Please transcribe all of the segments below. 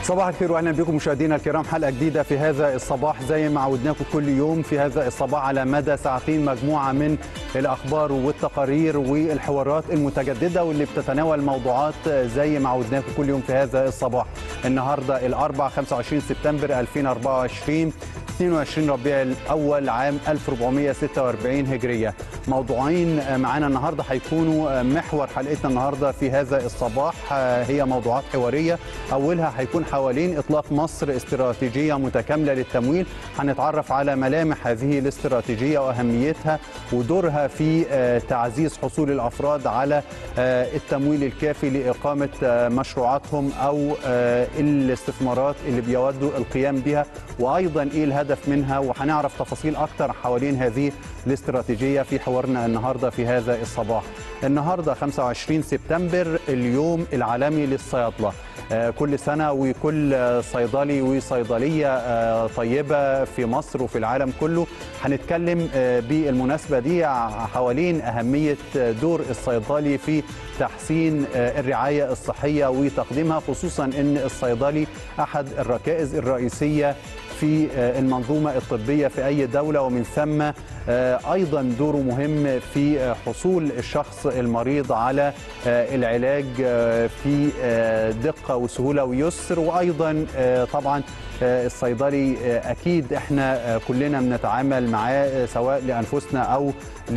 صباح الخير واهلا بكم مشاهدينا الكرام حلقه جديده في هذا الصباح زي ما عودناكم كل يوم في هذا الصباح على مدى ساعتين مجموعه من الاخبار والتقارير والحوارات المتجدده واللي بتتناول موضوعات زي ما عودناكم كل يوم في هذا الصباح النهارده الاربعاء 25 سبتمبر 2024 22 ربيع الاول عام 1446 هجريه موضوعين معانا النهارده هيكونوا محور حلقتنا النهارده في هذا الصباح هي موضوعات حواريه اولها هيكون حوالين اطلاق مصر استراتيجيه متكامله للتمويل هنتعرف على ملامح هذه الاستراتيجيه واهميتها ودورها في تعزيز حصول الافراد على التمويل الكافي لاقامه مشروعاتهم او الاستثمارات اللي بيودوا القيام بها وايضا ايه الهدف منها وهنعرف تفاصيل اكتر حوالين هذه الاستراتيجيه في حوارنا النهارده في هذا الصباح. النهارده 25 سبتمبر اليوم العالمي للصيادله. كل سنه وكل صيدلي وصيدليه طيبه في مصر وفي العالم كله هنتكلم بالمناسبه دي حوالين اهميه دور الصيدلي في تحسين الرعايه الصحيه وتقديمها خصوصا ان الصيدلي احد الركائز الرئيسيه في المنظومه الطبيه في اي دوله ومن ثم ايضا دوره مهم في حصول الشخص المريض على العلاج في دقه وسهوله ويسر وايضا طبعا الصيدلي اكيد احنا كلنا بنتعامل معاه سواء لانفسنا او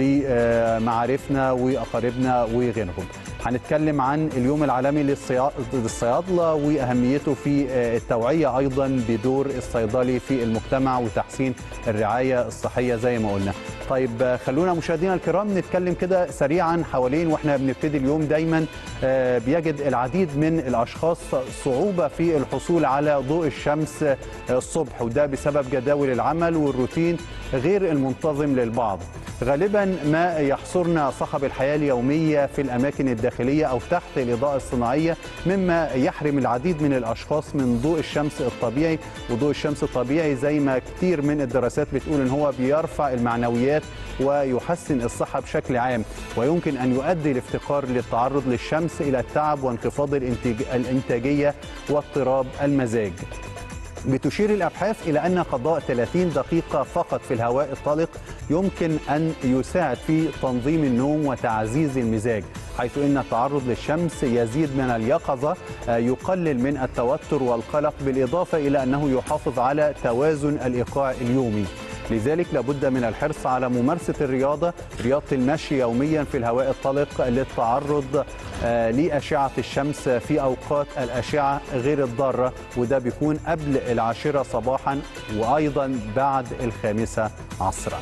لمعارفنا واقاربنا وغيرهم. هنتكلم عن اليوم العالمي للصيادله واهميته في التوعيه ايضا بدور الصيدلي في المجتمع وتحسين الرعايه الصحيه زي ما قلنا. طيب خلونا مشاهدينا الكرام نتكلم كده سريعا حوالين واحنا بنبتدي اليوم دايما بيجد العديد من الاشخاص صعوبه في الحصول على ضوء الشمس الصبح وده بسبب جداول العمل والروتين غير المنتظم للبعض. غالبا ما يحصرنا صخب الحياه اليوميه في الاماكن الداخليه او تحت الاضاءه الصناعيه مما يحرم العديد من الاشخاص من ضوء الشمس الطبيعي وضوء الشمس الطبيعي زي ما كتير من الدراسات بتقول ان هو بيرفع المعنويات ويحسن الصحه بشكل عام ويمكن ان يؤدي الافتقار للتعرض للشمس الى التعب وانخفاض الانتاجيه واضطراب المزاج بتشير الابحاث الى ان قضاء 30 دقيقه فقط في الهواء الطلق يمكن ان يساعد في تنظيم النوم وتعزيز المزاج حيث ان التعرض للشمس يزيد من اليقظه يقلل من التوتر والقلق بالاضافه الى انه يحافظ على توازن الايقاع اليومي لذلك لابد من الحرص على ممارسة الرياضة رياضة المشي يوميا في الهواء الطلق للتعرض لأشعة الشمس في أوقات الأشعة غير الضارة وده بيكون قبل العاشرة صباحا وأيضا بعد الخامسة عصرا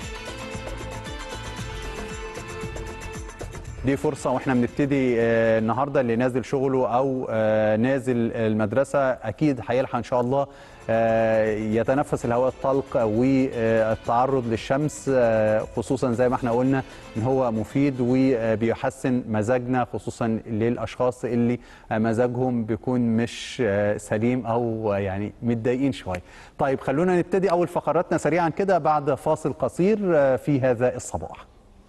دي فرصة واحنا بنبتدي النهارده اللي نازل شغله او نازل المدرسة اكيد هيلحق ان شاء الله يتنفس الهواء الطلق والتعرض للشمس خصوصا زي ما احنا قلنا ان هو مفيد وبيحسن مزاجنا خصوصا للاشخاص اللي مزاجهم بيكون مش سليم او يعني متضايقين شويه. طيب خلونا نبتدي اول فقراتنا سريعا كده بعد فاصل قصير في هذا الصباح.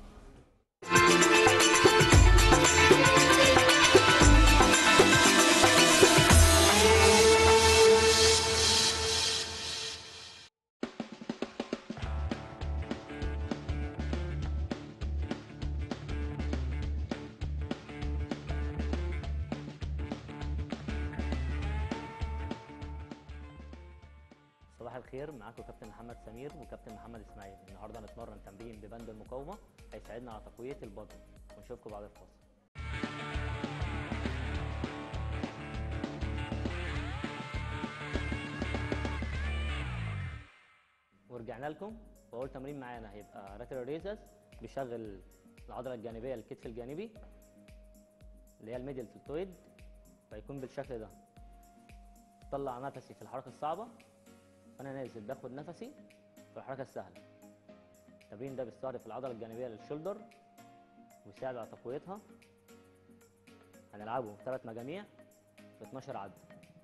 صباح الخير معاكم كابتن محمد سمير وكابتن محمد اسماعيل النهارده هنتمرن تمرين ببند المقاومه هيساعدنا على تقويه البطن ونشوفكم بعد الفاصل ورجعنا لكم واول تمرين معانا هيبقى راتر ريزز بيشغل العضله الجانبيه للكتف الجانبي اللي هي الميديال تلتويد فيكون بالشكل ده طلع نفسي في الحركه الصعبه وانا نازل باخد نفسي في الحركه السهله التمرين ده بيستهدف العضله الجانبيه للشولدر ويساعد على تقويتها هنلعبه ثلاث مجاميع في 12 عد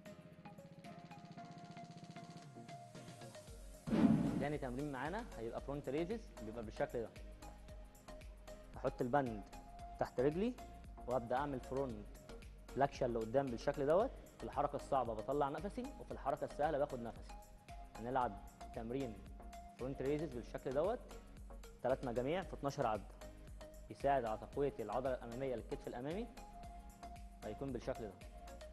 تاني تمرين معانا هيبقى فرونت ريزز بيبقى بالشكل ده احط البند تحت رجلي وابدا اعمل فرونت فلاكشن لقدام بالشكل دوت في الحركه الصعبه بطلع نفسي وفي الحركه السهله باخد نفسي هنلعب تمرين فرونت ريزز بالشكل دوت ثلاث مجاميع في 12 عده يساعد على تقويه العضله الاماميه للكتف الامامي هيكون بالشكل ده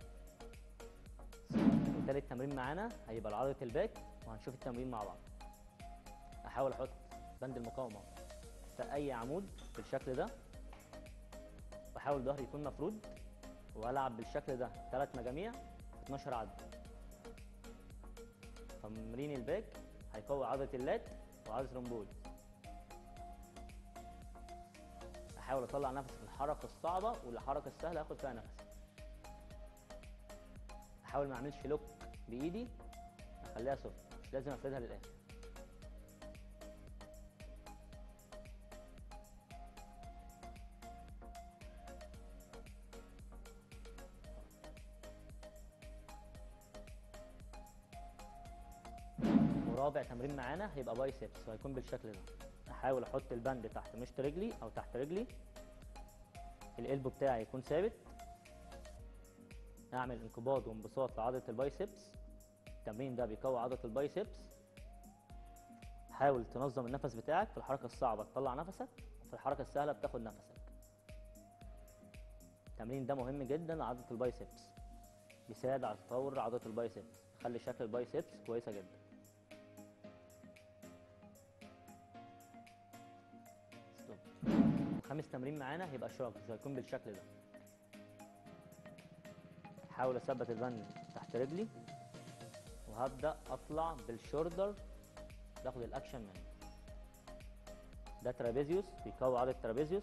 وتالت تمرين معانا هيبقى لعضله الباك وهنشوف التمرين مع بعض احاول احط بند المقاومه في اي عمود بالشكل ده واحاول ظهري يكون مفرود والعب بالشكل ده ثلاث مجاميع في 12 عده تمرين الباك هيقوي عضله اللات وعضله الرمبول احاول اطلع نفسي في الحركه الصعبه والحركه السهله اخد فيها نفسي احاول ما اعملش لوك بايدي اخليها سفلى مش لازم افردها للاخر ورابع تمرين معانا هيبقى بايسبس وهيكون بالشكل ده احاول احط البند تحت مشط رجلي او تحت رجلي القلب بتاعي يكون ثابت اعمل انقباض وانبساط لعضله البايسبس التمرين ده بيقوي عضله البايسبس حاول تنظم النفس بتاعك في الحركه الصعبه تطلع نفسك وفي الحركه السهله بتاخد نفسك التمرين ده مهم جدا لعضله البايسبس بيساعد على تطور عضله البايسبس يخلي شكل البايسبس كويسه جدا ستوب خامس تمرين معانا هيبقى شراكس هيكون بالشكل ده احاول اثبت البند تحت رجلي وهبدا اطلع بالشولدر باخد الاكشن منه ده ترابيزيوس بيقوي عضله الترابيزيوس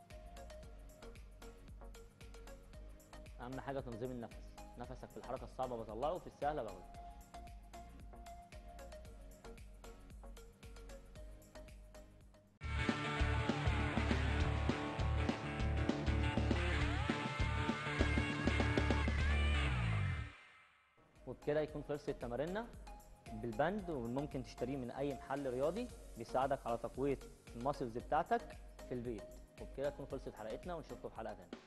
اهم حاجه تنظيم النفس نفسك في الحركه الصعبه بطلعه وفي السهله باخده وبكده يكون خلصت تماريننا بالبند وممكن تشتريه من اي محل رياضي بيساعدك على تقويه الماسلز بتاعتك في البيت وبكده تكون خلصت حلقتنا ونشوفكم في حلقه تانيه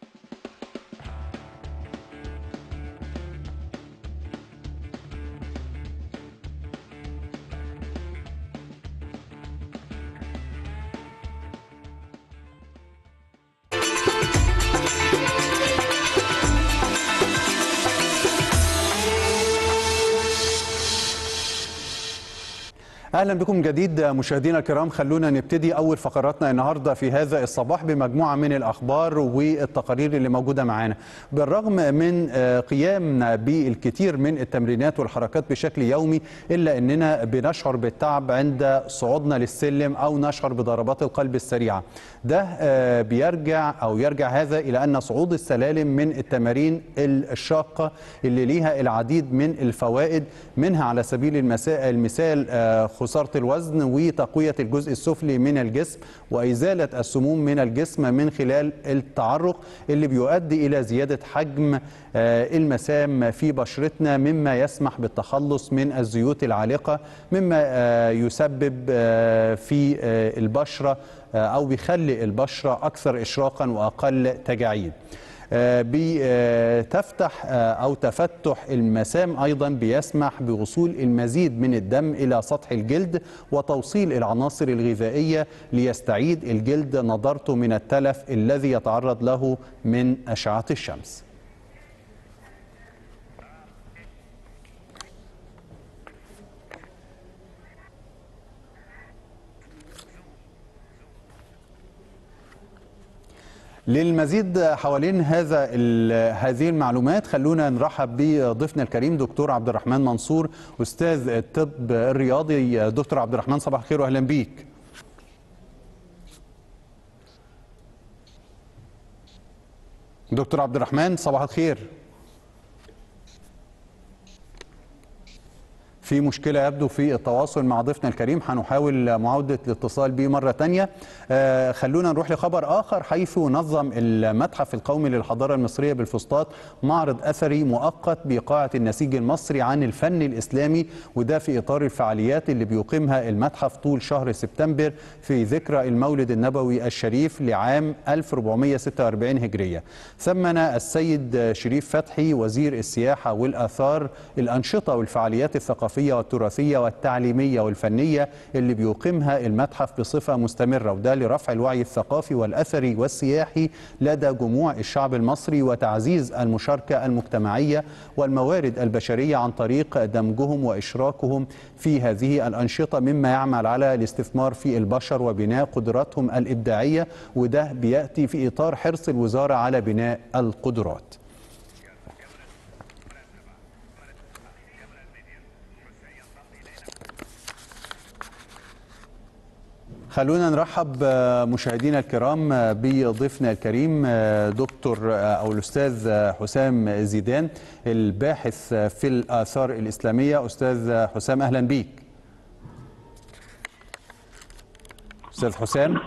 اهلا بكم جديد مشاهدينا الكرام خلونا نبتدي اول فقراتنا النهارده في هذا الصباح بمجموعه من الاخبار والتقارير اللي موجوده معانا بالرغم من آه، قيامنا بالكثير من التمرينات والحركات بشكل يومي الا اننا بنشعر بالتعب عند صعودنا للسلم او نشعر بضربات القلب السريعه ده آه، بيرجع او يرجع هذا الى ان صعود السلالم من التمارين الشاقه اللي ليها العديد من الفوائد منها على سبيل المسا- المثال آه، خساره الوزن وتقويه الجزء السفلي من الجسم وازاله السموم من الجسم من خلال التعرق اللي بيؤدي الى زياده حجم آه، المسام في بشرتنا مما يسمح بالتخلص من الزيوت العالقه مما آه، يسبب آه، في آه، البشره آه، او بيخلي البشره اكثر اشراقا واقل تجاعيد آه، بتفتح آه، او تفتح المسام ايضا بيسمح بوصول المزيد من الدم الى سطح الجلد وتوصيل العناصر الغذائيه ليستعيد الجلد نضارته من التلف الذي يتعرض له من اشعه الشمس للمزيد حوالين هذا ال- هذه المعلومات خلونا نرحب بضيفنا الكريم دكتور عبد الرحمن منصور استاذ الطب الرياضي دكتور عبد الرحمن صباح الخير واهلا بيك دكتور عبد الرحمن صباح الخير في مشكلة يبدو في التواصل مع ضيفنا الكريم هنحاول معاودة الاتصال به مرة تانية آه خلونا نروح لخبر آخر حيث نظم المتحف القومي للحضارة المصرية بالفسطاط معرض أثري مؤقت بقاعة النسيج المصري عن الفن الإسلامي وده في إطار الفعاليات اللي بيقيمها المتحف طول شهر سبتمبر في ذكرى المولد النبوي الشريف لعام 1446 هجرية ثمن السيد شريف فتحي وزير السياحة والآثار الأنشطة والفعاليات الثقافية والتراثية والتعليمية والفنية اللي بيقيمها المتحف بصفة مستمرة وده لرفع الوعي الثقافي والأثري والسياحي لدى جموع الشعب المصري وتعزيز المشاركة المجتمعية والموارد البشرية عن طريق دمجهم وإشراكهم في هذه الأنشطة مما يعمل على الاستثمار في البشر وبناء قدراتهم الإبداعية وده بيأتي في إطار حرص الوزارة على بناء القدرات خلونا نرحب مشاهدينا الكرام بضيفنا الكريم دكتور او الاستاذ حسام زيدان الباحث في الاثار الاسلاميه استاذ حسام اهلا بيك استاذ حسام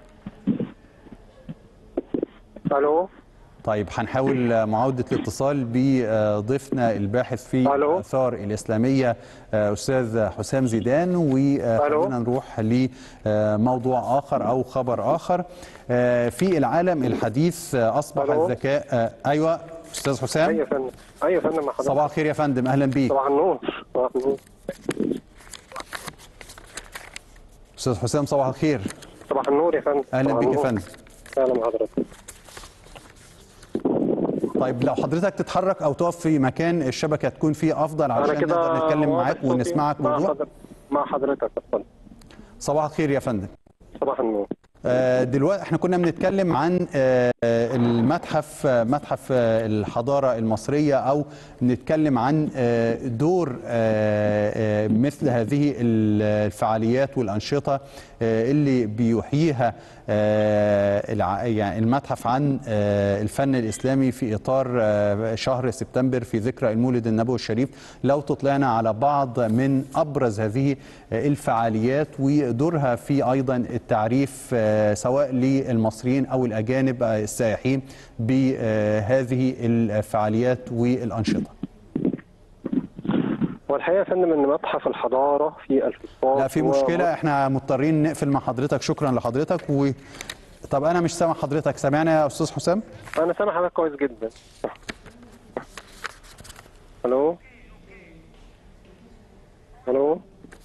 الو طيب هنحاول معاودة الاتصال بضيفنا الباحث في ألو. الآثار الإسلامية أستاذ حسام زيدان وخلينا نروح لموضوع آخر أو خبر آخر في العالم الحديث أصبح ألو. الذكاء أيوة أستاذ حسام ايوه يا فندم ايوه يا فندم مع حضرتك صباح الخير يا فندم أهلا بيك صباح النور صباح النور أستاذ حسام صباح الخير صباح النور يا فندم أهلا صباح بيك يا النور. فندم اهلا بحضرتك طيب لو حضرتك تتحرك أو تقف في مكان الشبكة تكون فيه أفضل انا علشان كده نقدر نتكلم واضح معاك صوتي؟ ونسمعك مع موضوع حضرتك مع حضرتك اتفضل صباح الخير يا فندم صباح النور آه، دلوقتي احنا كنا بنتكلم عن آه، آه، المتحف آه، متحف آه، الحضارة المصرية أو بنتكلم عن آه، دور آه، آه، مثل هذه الفعاليات والأنشطة آه، اللي بيحييها آه، الع- يعني المتحف عن آه، الفن الإسلامي في إطار آه، شهر سبتمبر في ذكرى المولد النبوي الشريف لو تطلعنا على بعض من أبرز هذه آه، الفعاليات ودورها في أيضا التعريف آه، سواء للمصريين أو الأجانب آه، السائحين بهذه الفعاليات والأنشطة والحقيقه يا فندم ان متحف الحضاره في الفسطاط لا في هو مشكلة احنا مضطرين نقفل مع حضرتك شكرا لحضرتك و طب أنا مش سامع حضرتك سامعني يا أستاذ حسام؟ انا سامع حضرتك كويس جدا الو الو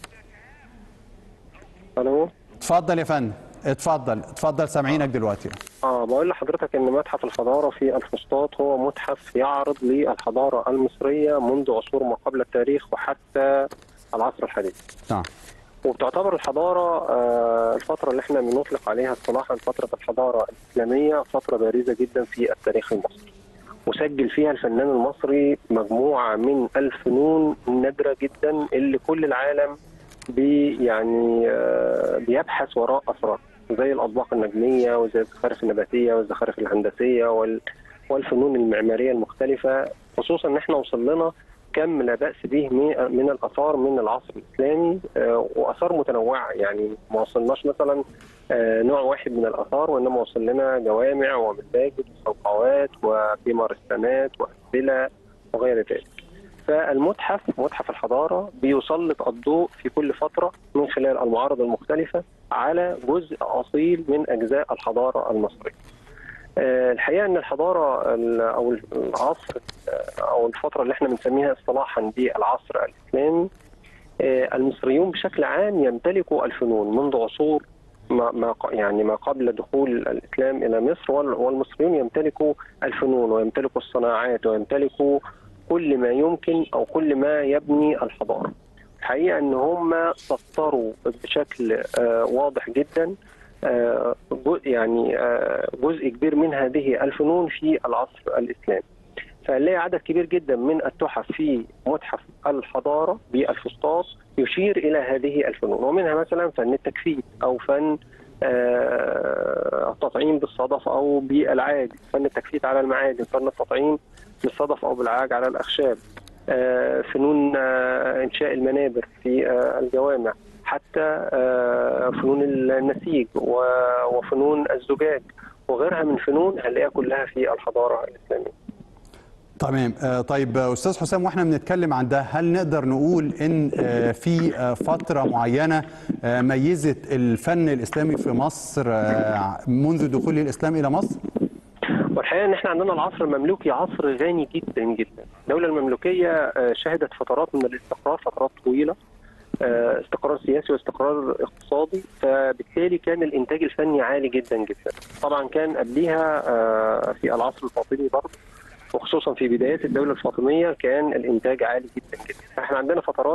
الو اتفضل يا فندم اتفضل اتفضل سامعينك دلوقتي اه بقول لحضرتك ان متحف الحضاره في الفسطاط هو متحف يعرض للحضاره المصريه منذ عصور ما قبل التاريخ وحتى العصر الحديث نعم وبتعتبر الحضاره آه، الفتره اللي احنا بنطلق عليها اصطلاحا فتره الحضاره الاسلاميه فتره بارزه جدا في التاريخ المصري وسجل فيها الفنان المصري مجموعه من الفنون النادره جدا اللي كل العالم بي يعني آه، بيبحث وراء اسرار زي الاطباق النجميه وزي الزخارف النباتيه والزخارف الهندسيه وال والفنون المعماريه المختلفه خصوصا ان احنا وصل لنا كم لا باس به من من الاثار من العصر الاسلامي آه، واثار متنوعه يعني ما وصلناش مثلا آه، نوع واحد من الاثار وانما وصل لنا جوامع ومساجد وصوقعات وبمارستانات واسبله وغير ذلك. فالمتحف متحف الحضاره بيسلط الضوء في كل فتره من خلال المعارض المختلفه على جزء اصيل من اجزاء الحضاره المصريه. آه، الحقيقه ان الحضاره ال- او العصر آه، او الفتره اللي احنا بنسميها اصطلاحا بالعصر الاسلامي آه، المصريون بشكل عام يمتلكوا الفنون منذ عصور ما ما ق- يعني ما قبل دخول الاسلام الى مصر وال- والمصريون يمتلكوا الفنون ويمتلكوا الصناعات ويمتلكوا كل ما يمكن او كل ما يبني الحضاره. الحقيقه ان هم سطروا بشكل آه، واضح جدا آه، جو- يعني آه، جزء كبير من هذه الفنون في العصر الاسلامي. فنلاقي عدد كبير جدا من التحف في متحف الحضاره بالفسطاط يشير الى هذه الفنون ومنها مثلا فن التكفيت او فن آه، التطعيم بالصدف او بالعاج، فن التكفيت على المعادن، فن التطعيم بالصدف او بالعاج على الاخشاب. آه، فنون آه، انشاء المنابر في آه، الجوامع حتى آه، فنون النسيج و- وفنون الزجاج وغيرها من فنون هنلاقيها كلها في الحضاره الاسلاميه تمام آه، طيب آه، استاذ حسام واحنا بنتكلم عن ده هل نقدر نقول ان آه، في آه، فتره معينه آه، ميزت الفن الاسلامي في مصر آه، منذ دخول الاسلام الى مصر؟ والحقيقه ان احنا عندنا العصر المملوكي عصر غني جدا جدا الدوله المملوكيه آه، شهدت فترات من الاستقرار فترات طويله آه، استقرار سياسي واستقرار اقتصادي فبالتالي كان الانتاج الفني عالي جدا جدا طبعا كان قبليها آه، في العصر الفاطمي برضه وخصوصا في بدايات الدوله الفاطميه كان الانتاج عالي جدا جدا فاحنا عندنا فترات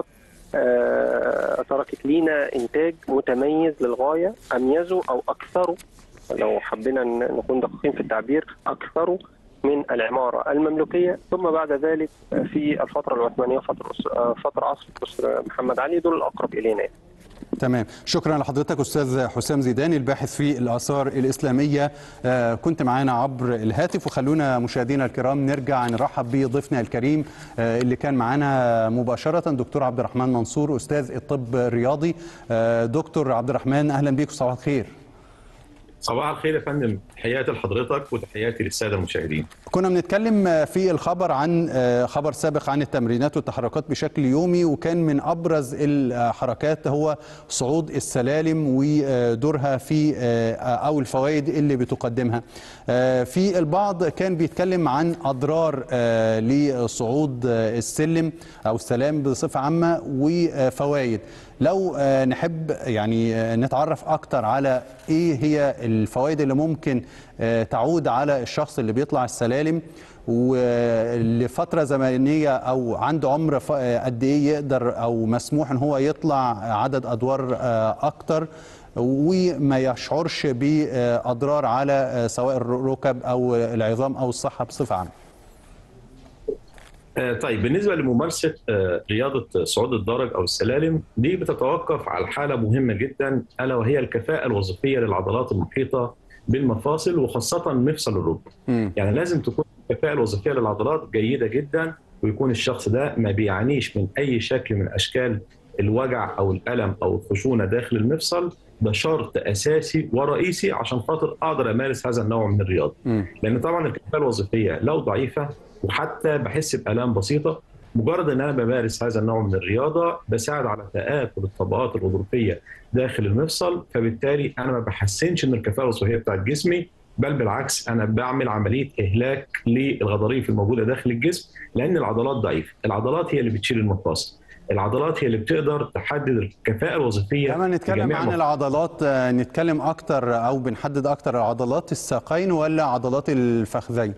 آه، تركت لينا انتاج متميز للغايه اميزه او اكثره لو حبينا ن- نكون دقيقين في التعبير اكثره من العماره المملوكيه ثم بعد ذلك في الفتره العثمانيه فتره أس- فتره عصر أسر محمد علي دول الاقرب الينا تمام شكرا لحضرتك استاذ حسام زيداني الباحث في الاثار الاسلاميه آه، كنت معانا عبر الهاتف وخلونا مشاهدينا الكرام نرجع نرحب بضيفنا الكريم آه، اللي كان معانا مباشره دكتور عبد الرحمن منصور استاذ الطب الرياضي آه، دكتور عبد الرحمن اهلا بيك وصباح الخير صباح الخير يا فندم تحياتي لحضرتك وتحياتي للساده المشاهدين كنا بنتكلم في الخبر عن خبر سابق عن التمرينات والتحركات بشكل يومي وكان من ابرز الحركات هو صعود السلالم ودورها في او الفوائد اللي بتقدمها. في البعض كان بيتكلم عن اضرار لصعود السلم او السلام بصفه عامه وفوائد. لو نحب يعني نتعرف اكتر على ايه هي الفوائد اللي ممكن تعود على الشخص اللي بيطلع السلالم ولفتره زمنيه او عنده عمر قد ايه يقدر او مسموح ان هو يطلع عدد ادوار اكتر وما يشعرش باضرار على سواء الركب او العظام او الصحه بصفه عامه. طيب بالنسبه لممارسه رياضه صعود الدرج او السلالم دي بتتوقف على حاله مهمه جدا الا وهي الكفاءه الوظيفيه للعضلات المحيطه بالمفاصل وخاصه مفصل الركبه. يعني لازم تكون الكفاءه الوظيفيه للعضلات جيده جدا ويكون الشخص ده ما بيعانيش من اي شكل من اشكال الوجع او الالم او الخشونه داخل المفصل ده شرط اساسي ورئيسي عشان خاطر اقدر امارس هذا النوع من الرياضه. لان طبعا الكفاءه الوظيفيه لو ضعيفه وحتى بحس بالام بسيطه مجرد ان انا بمارس هذا النوع من الرياضه بساعد على تاكل الطبقات الغضروفيه داخل المفصل فبالتالي انا ما بحسنش من الكفاءه الوظيفيه بتاعت جسمي بل بالعكس انا بعمل عمليه اهلاك للغضاريف الموجوده داخل الجسم لان العضلات ضعيفه، العضلات هي اللي بتشيل المفاصل. العضلات هي اللي بتقدر تحدد الكفاءه الوظيفيه لما نتكلم عن العضلات نتكلم اكتر او بنحدد اكتر عضلات الساقين ولا عضلات الفخذين؟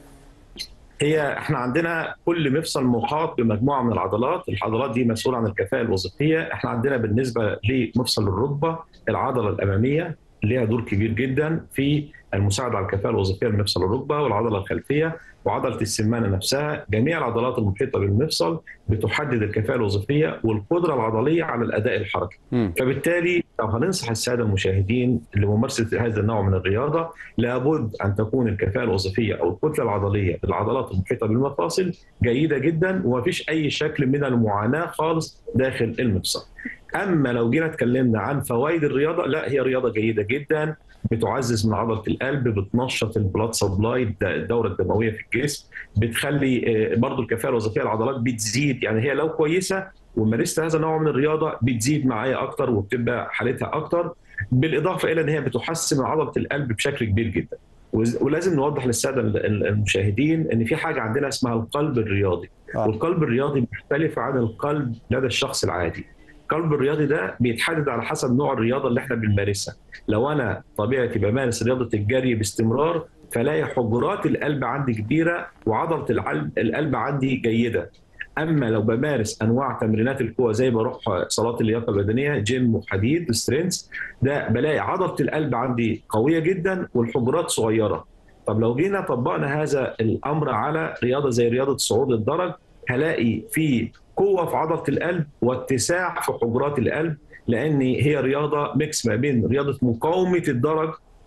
هي احنا عندنا كل مفصل محاط بمجموعه من العضلات، العضلات دي مسؤوله عن الكفاءه الوظيفيه، احنا عندنا بالنسبه لمفصل الركبه العضله الاماميه ليها دور كبير جدا في المساعده على الكفاءه الوظيفيه لمفصل الركبه والعضله الخلفيه وعضله السمانه نفسها، جميع العضلات المحيطه بالمفصل بتحدد الكفاءه الوظيفيه والقدره العضليه على الاداء الحركي. م. فبالتالي لو هننصح الساده المشاهدين لممارسه هذا النوع من الرياضه لابد ان تكون الكفاءه الوظيفيه او الكتله العضليه للعضلات المحيطه بالمفاصل جيده جدا ومفيش اي شكل من المعاناه خالص داخل المفصل. اما لو جينا اتكلمنا عن فوائد الرياضه لا هي رياضه جيده جدا بتعزز من عضله القلب بتنشط البلاد سبلاي الدوره الدمويه في الجسم بتخلي برضو الكفاءه الوظيفيه للعضلات بتزيد يعني هي لو كويسه ومارست هذا النوع من الرياضه بتزيد معايا اكتر وبتبقى حالتها اكتر بالاضافه الى ان هي بتحسن من عضله القلب بشكل كبير جدا ولازم نوضح للساده المشاهدين ان في حاجه عندنا اسمها القلب الرياضي آه. والقلب الرياضي مختلف عن القلب لدى الشخص العادي القلب الرياضي ده بيتحدد على حسب نوع الرياضه اللي احنا بنمارسها لو انا طبيعتي بمارس رياضه الجري باستمرار فلاقي حجرات القلب عندي كبيره وعضله القلب عندي جيده اما لو بمارس انواع تمرينات القوه زي بروح صالات اللياقه البدنيه جيم وحديد سترينث ده بلاقي عضله القلب عندي قويه جدا والحجرات صغيره طب لو جينا طبقنا هذا الامر على رياضه زي رياضه صعود الدرج هلاقي في قوه في عضله القلب واتساع في حجرات القلب لان هي رياضه ميكس ما بين رياضه مقاومه الدرج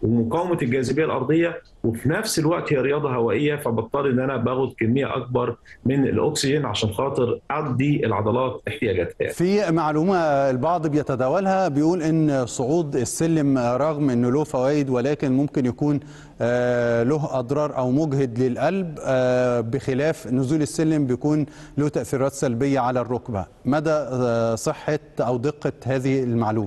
ومقاومه الجاذبيه الارضيه وفي نفس الوقت هي رياضه هوائيه فبضطر ان انا باخد كميه اكبر من الاكسجين عشان خاطر ادي العضلات احتياجاتها في معلومة البعض بيتداولها بيقول إن صعود السلم رغم إنه له فوائد ولكن ممكن يكون آه، له أضرار أو مجهد للقلب آه، بخلاف نزول السلم بيكون له تأثيرات سلبية على الركبة مدى آه، صحة أو دقة هذه المعلومة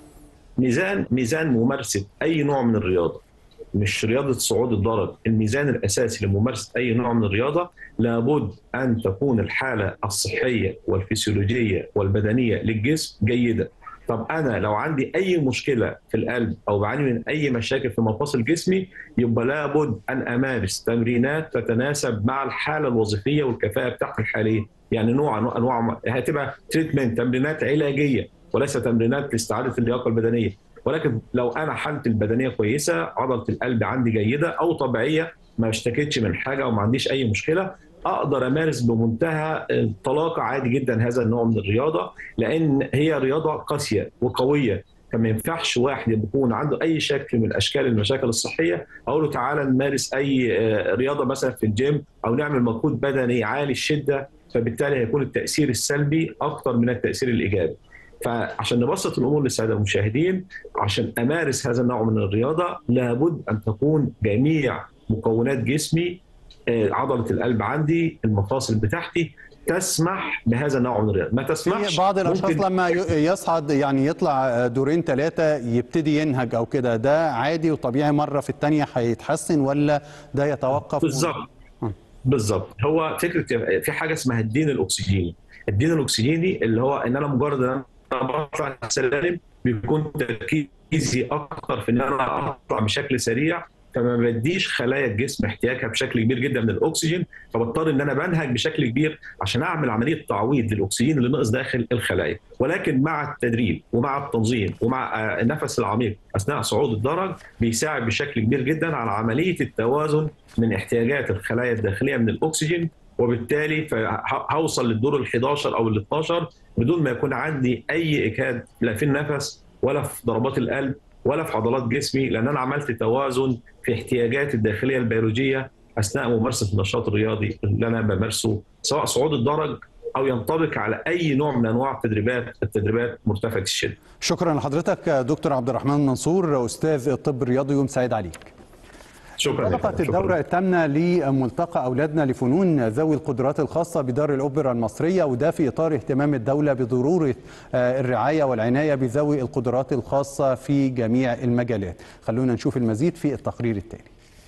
ميزان ميزان ممارسه اي نوع من الرياضه مش رياضه صعود الضرب الميزان الاساسي لممارسه اي نوع من الرياضه لابد ان تكون الحاله الصحيه والفسيولوجيه والبدنيه للجسم جيده طب انا لو عندي اي مشكله في القلب او بعاني من اي مشاكل في مفاصل جسمي يبقى لابد ان امارس تمرينات تتناسب مع الحاله الوظيفيه والكفاءه بتاعتي الحاليه يعني نوع انواع انواع هتبقى تريتمنت تمرينات علاجيه وليس تمرينات لاستعاده اللياقه البدنيه ولكن لو انا حالتي البدنيه كويسه عضله القلب عندي جيده او طبيعيه ما اشتكيتش من حاجه وما عنديش اي مشكله اقدر امارس بمنتهى الطلاقه عادي جدا هذا النوع من الرياضه لان هي رياضه قاسيه وقويه فما ينفعش واحد يكون عنده اي شكل من اشكال المشاكل الصحيه اقول له تعالى نمارس اي آه، رياضه مثلا في الجيم او نعمل مجهود بدني عالي الشده فبالتالي هيكون التاثير السلبي اكثر من التاثير الايجابي فعشان نبسط الامور للساده المشاهدين عشان امارس هذا النوع من الرياضه لابد ان تكون جميع مكونات جسمي آه، عضله القلب عندي المفاصل بتاعتي تسمح بهذا النوع من الرياضه ما تسمحش في بعض الاشخاص ممكن- لما ي- يصعد يعني يطلع دورين ثلاثه يبتدي ينهج او كده ده عادي وطبيعي مره في الثانيه هيتحسن ولا ده يتوقف بالظبط آه. بالظبط هو فكره في حاجه اسمها الدين الاكسجيني الدين الاكسجيني اللي هو ان انا مجرد ان انا بطلع السلالم بيكون تركيزي اكتر في ان انا اطلع بشكل سريع فما بديش خلايا الجسم احتياجها بشكل كبير جدا من الاكسجين فبضطر ان انا بنهج بشكل كبير عشان اعمل عمليه تعويض للاكسجين اللي ناقص داخل الخلايا ولكن مع التدريب ومع التنظيم ومع آه، النفس العميق اثناء صعود الدرج بيساعد بشكل كبير جدا على عمليه التوازن من احتياجات الخلايا الداخليه من الاكسجين وبالتالي هوصل للدور ال 11 او ال 12 بدون ما يكون عندي اي اجهاد لا في النفس ولا في ضربات القلب ولا في عضلات جسمي لان انا عملت توازن في احتياجاتي الداخليه البيولوجيه اثناء ممارسه النشاط الرياضي اللي انا بمارسه سواء صعود الدرج او ينطبق على اي نوع من انواع التدريبات التدريبات مرتفعه الشده. شكرا لحضرتك دكتور عبد الرحمن منصور استاذ الطب الرياضي يوم سعيد عليك شكرا انطلقت شكراً. الدورة الثامنة لملتقى أولادنا لفنون ذوي القدرات الخاصة بدار الأوبرا المصرية وده في إطار اهتمام الدولة بضرورة آه، الرعاية والعناية بذوي القدرات الخاصة في جميع المجالات خلونا نشوف المزيد في التقرير التالي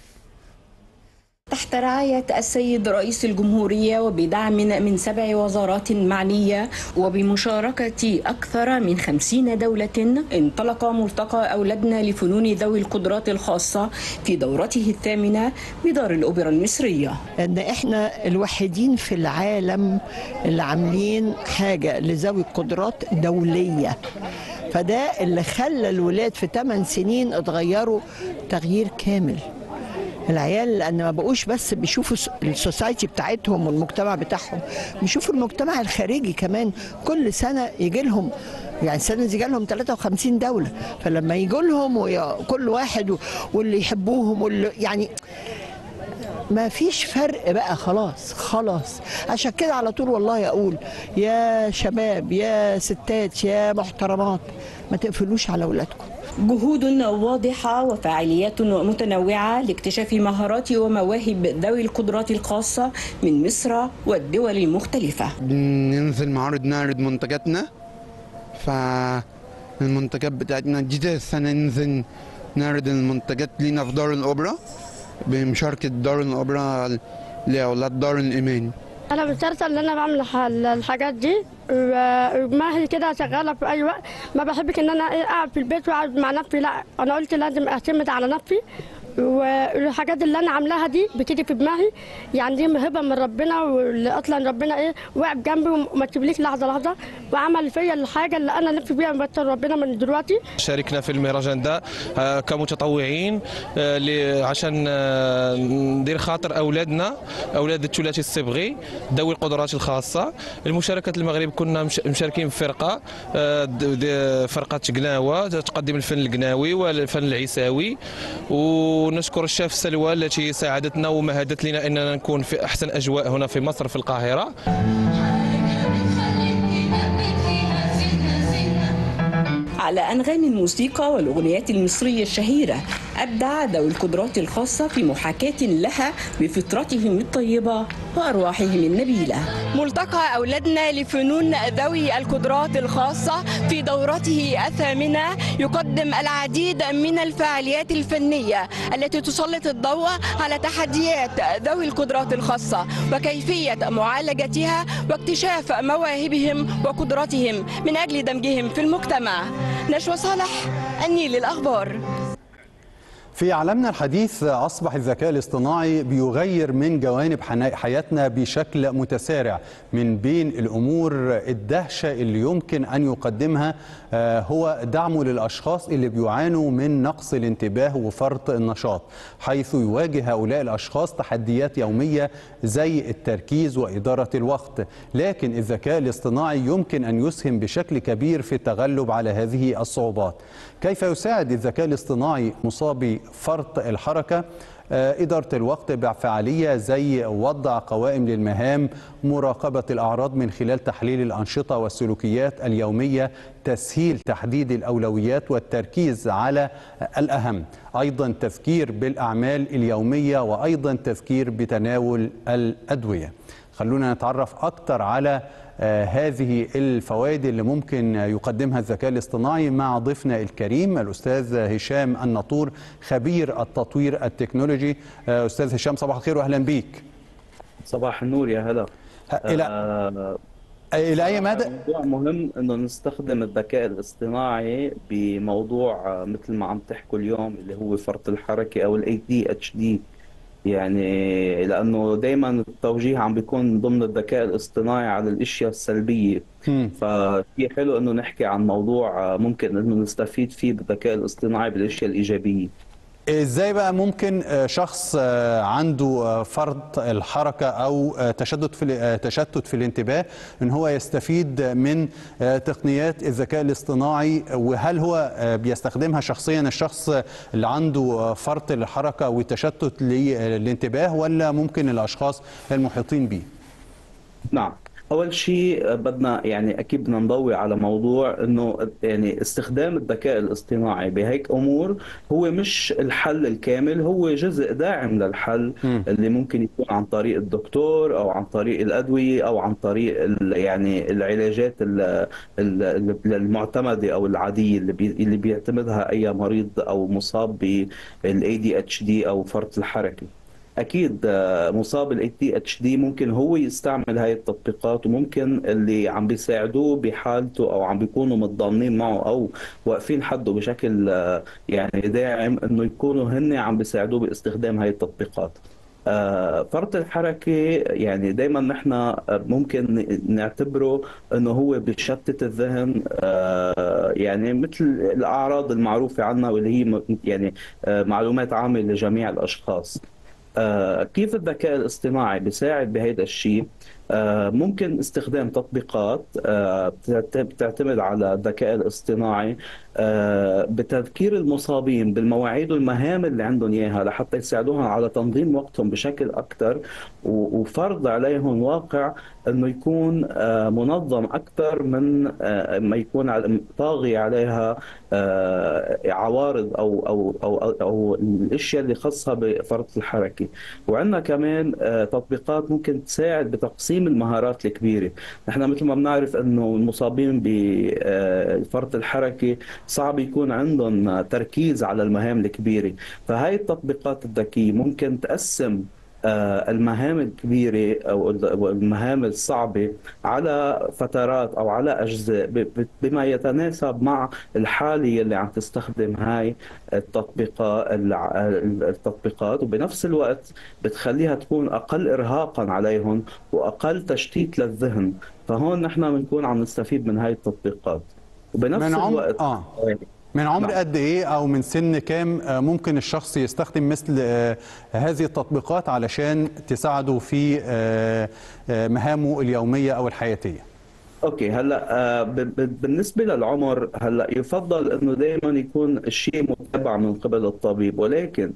تحت رعاية السيد رئيس الجمهورية وبدعم من سبع وزارات معنية وبمشاركة أكثر من خمسين دولة انطلق ملتقى أولادنا لفنون ذوي القدرات الخاصة في دورته الثامنة بدار الأوبرا المصرية ان احنا الوحيدين في العالم اللي عاملين حاجه لذوي القدرات دوليه فده اللي خلى الولاد في 8 سنين اتغيروا تغيير كامل العيال لان ما بقوش بس بيشوفوا س- السوسايتي بتاعتهم والمجتمع بتاعهم بيشوفوا المجتمع الخارجي كمان كل سنه يجي لهم يعني السنه دي جالهم 53 دوله فلما يجوا لهم وي- كل واحد و- واللي يحبوهم واللي يعني ما فيش فرق بقى خلاص خلاص عشان كده على طول والله اقول يا شباب يا ستات يا محترمات ما تقفلوش على اولادكم جهود واضحة وفعاليات متنوعة لاكتشاف مهارات ومواهب ذوي القدرات الخاصة من مصر والدول المختلفة بننزل معارض نعرض منتجاتنا فالمنتجات بتاعتنا جديدة السنة ننزل نعرض المنتجات لينا في دار الأوبرا بمشاركة دار الأوبرا لأولاد دار الإيمان انا مسلسل اللي انا بعمل الح- الحاجات دي و- وما هي كده شغاله في اي وقت ما بحبش ان انا ايه اقعد في البيت واقعد مع نفسي لا انا قلت لازم اعتمد على نفسي والحاجات اللي انا عاملاها دي بتيجي في دماغي يعني دي موهبه من ربنا واللي اصلا ربنا ايه واقف جنبي وما تسيبليش لحظه لحظه وعمل فيا الحاجه اللي انا نفسي بيها بشكر ربنا من دلوقتي شاركنا في المهرجان ده آه، كمتطوعين آه، ل- عشان آه، ندير خاطر اولادنا اولاد الثلاثي الصبغي ذوي القدرات الخاصه المشاركه المغرب كنا مش- مشاركين في فرقه آه، د- د- فرقه قناوه تقدم الفن القناوي والفن العيساوي ونشكر الشيف سلوى التي ساعدتنا ومهدت لنا اننا نكون في احسن اجواء هنا في مصر في القاهره على أنغام الموسيقى والأغنيات المصرية الشهيرة أبدع ذوي القدرات الخاصة في محاكاة لها بفطرتهم الطيبة وأرواحهم النبيلة ملتقى أولادنا لفنون ذوي القدرات الخاصة في دورته الثامنة يقدم العديد من الفعاليات الفنية التي تسلط الضوء على تحديات ذوي القدرات الخاصة وكيفية معالجتها واكتشاف مواهبهم وقدراتهم من أجل دمجهم في المجتمع نشوى صالح النيل الأخبار في عالمنا الحديث أصبح الذكاء الاصطناعي بيغير من جوانب حنا- حياتنا بشكل متسارع من بين الأمور الدهشة اللي يمكن أن يقدمها آه، هو دعمه للأشخاص اللي بيعانوا من نقص الانتباه وفرط النشاط حيث يواجه هؤلاء الأشخاص تحديات يومية زي التركيز وإدارة الوقت لكن الذكاء الاصطناعي يمكن أن يسهم بشكل كبير في التغلب على هذه الصعوبات كيف يساعد الذكاء الاصطناعي مصابي فرط الحركة آه، إدارة الوقت بفعالية زي وضع قوائم للمهام مراقبة الأعراض من خلال تحليل الأنشطة والسلوكيات اليومية تسهيل تحديد الأولويات والتركيز على الأهم أيضا تذكير بالأعمال اليومية وأيضا تذكير بتناول الأدوية خلونا نتعرف أكثر على آه، هذه الفوائد اللي ممكن يقدمها الذكاء الاصطناعي مع ضيفنا الكريم الأستاذ هشام الناطور خبير التطوير التكنولوجي آه، أستاذ هشام صباح الخير وأهلا بيك صباح النور يا هلا إلى آه، إلى أي مدى موضوع مهم انه نستخدم الذكاء الاصطناعي بموضوع آه، مثل ما عم تحكوا اليوم اللي هو فرط الحركة او الاي دي اتش دي يعني لانه دائما التوجيه عم بيكون ضمن الذكاء الاصطناعي على الاشياء السلبية مم. فكثير حلو انه نحكي عن موضوع آه، ممكن انه نستفيد فيه بالذكاء الاصطناعي بالاشياء الايجابية ازاي بقى ممكن آه، شخص آه، عنده آه، فرط الحركه او آه، تشدد في آه، تشتت في الانتباه ان هو يستفيد من آه، تقنيات الذكاء الاصطناعي وهل هو آه، بيستخدمها شخصيا الشخص اللي عنده آه، فرط الحركه والتشتت للانتباه ولا ممكن الاشخاص المحيطين به نعم أول شيء بدنا يعني أكيد بدنا نضوي على موضوع إنه يعني استخدام الذكاء الاصطناعي بهيك أمور هو مش الحل الكامل هو جزء داعم للحل مم. اللي ممكن يكون عن طريق الدكتور أو عن طريق الأدوية أو عن طريق ال- يعني العلاجات ال- ال- المعتمدة أو العادية اللي بي اللي بيعتمدها أي مريض أو مصاب بالاي دي اتش دي أو فرط الحركة. اكيد آه، مصاب الاي دي اتش دي ممكن هو يستعمل هاي التطبيقات وممكن اللي عم بيساعدوه بحالته او عم بيكونوا متضامنين معه او واقفين حده بشكل آه، يعني داعم انه يكونوا هن عم بيساعدوه باستخدام هاي التطبيقات آه، فرط الحركة يعني دايما نحن آه، ممكن نعتبره انه هو بيشتت الذهن آه، يعني مثل الاعراض المعروفة عنا واللي هي م- يعني آه، معلومات عامة لجميع الاشخاص آه، كيف الذكاء الاصطناعي بيساعد بهذا الشيء آه، ممكن استخدام تطبيقات آه، بتعت- بتعتمد على الذكاء الاصطناعي آه، بتذكير المصابين بالمواعيد والمهام اللي عندهم اياها لحتى يساعدوهم على تنظيم وقتهم بشكل اكثر وفرض وفرض واقع انه يكون آه، منظم اكثر من آه، ما يكون على- طاغي عليها آه، عوارض او او او او, أو الاشياء اللي خاصه بفرط الحركه وعندنا كمان آه، تطبيقات ممكن تساعد بتقسيم المهارات الكبيره نحن مثل ما بنعرف انه المصابين بفرط الحركه صعب يكون عندهم تركيز على المهام الكبيره فهاي التطبيقات الذكيه ممكن تقسم آه، المهام الكبيرة أو المهام الصعبة على فترات أو على أجزاء ب- ب- بما يتناسب مع الحالة اللي عم تستخدم هاي التطبيقات الع- التطبيقات وبنفس الوقت بتخليها تكون أقل إرهاقا عليهم وأقل تشتيت للذهن فهون نحن بنكون عم نستفيد من هاي التطبيقات وبنفس من عمر الوقت اه من عمر نعم. قد ايه او من سن كام آه، ممكن الشخص يستخدم مثل آه، هذه التطبيقات علشان تساعده في آه، آه، مهامه اليوميه او الحياتيه اوكي هلا آه، ب- ب- بالنسبه للعمر هلا يفضل انه دائما يكون الشيء متبع من قبل الطبيب ولكن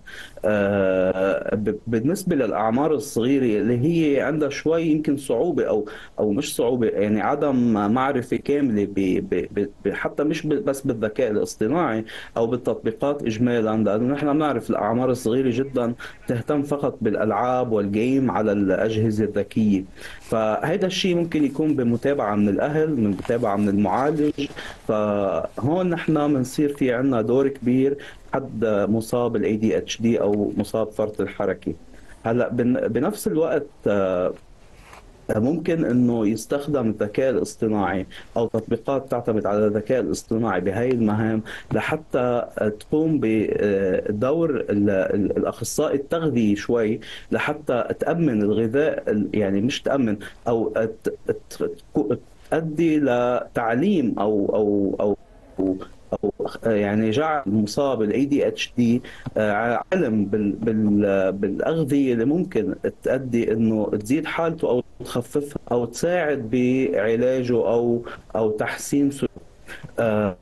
آه، ب- بالنسبه للاعمار الصغيره اللي هي عندها شوي يمكن صعوبه او او مش صعوبه يعني عدم معرفه كامله ب ب ب حتى مش ب- بس بالذكاء الاصطناعي او بالتطبيقات اجمالا لانه نحن بنعرف الاعمار الصغيره جدا تهتم فقط بالالعاب والجيم على الاجهزه الذكيه فهذا الشيء ممكن يكون بمتابعه من الاهل من متابعه من المعالج فهون نحن بنصير في عندنا دور كبير حد مصاب الاي دي اتش دي او مصاب فرط الحركه هلا بن- بنفس الوقت آه، ممكن انه يستخدم الذكاء الاصطناعي او تطبيقات تعتمد على الذكاء الاصطناعي بهاي المهام لحتى تقوم بدور ال- ال- الاخصائي التغذية شوي لحتى تامن الغذاء ال- يعني مش تامن او ت- ت- تؤدي لتعليم او او او او يعني جعل المصاب الاي دي اتش دي علم بال بال بالاغذيه اللي ممكن تؤدي انه تزيد حالته او تخففها او تساعد بعلاجه او او تحسين سلوكه آه،